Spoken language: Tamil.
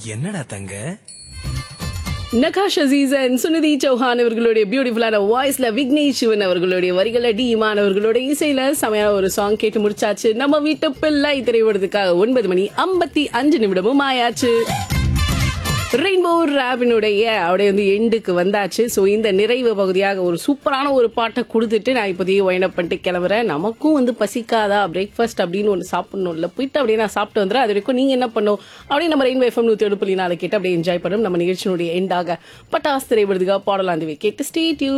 என்னடா தங்க நகாஷ் அசீசன் சுனிதி சௌஹான் அவர்களுடைய பியூட்டிஃபுல்லான வாய்ஸ்ல விக்னேஷ் சிவன் அவர்களுடைய வரிகள டி இமான் அவர்களுடைய இசையில செமையான ஒரு சாங் கேட்டு முடிச்சாச்சு நம்ம வீட்டு பிள்ளை திரைப்படத்துக்காக ஒன்பது மணி ஐம்பத்தி அஞ்சு நிமிடமும் ஆயாச்சு ரெயின்போ ராபினுடைய அப்படியே வந்து எண்டுக்கு வந்தாச்சு ஸோ இந்த நிறைவு பகுதியாக ஒரு சூப்பரான ஒரு பாட்டை கொடுத்துட்டு நான் இப்போதையே வைண்ட் அப் பண்ணிட்டு கிளம்புறேன் நமக்கும் வந்து பசிக்காதா பிரேக்ஃபாஸ்ட் அப்படின்னு ஒன்று சாப்பிடணும்ல போயிட்டு அப்படியே நான் சாப்பிட்டு வந்துடுறேன் அது வரைக்கும் நீங்கள் என்ன பண்ணும் அப்படியே நம்ம ரெயின்போ எஃப்எம் நூற்றி ஏழு புள்ளி நாலு கேட்டு அப்படியே என்ஜாய் பண்ணும் நம்ம நிகழ்ச்சியினுடைய எண்டாக பட்டாஸ் திரைப்படத்துக்காக பாடலாம் கேட்டு ஸ்டே டியூன்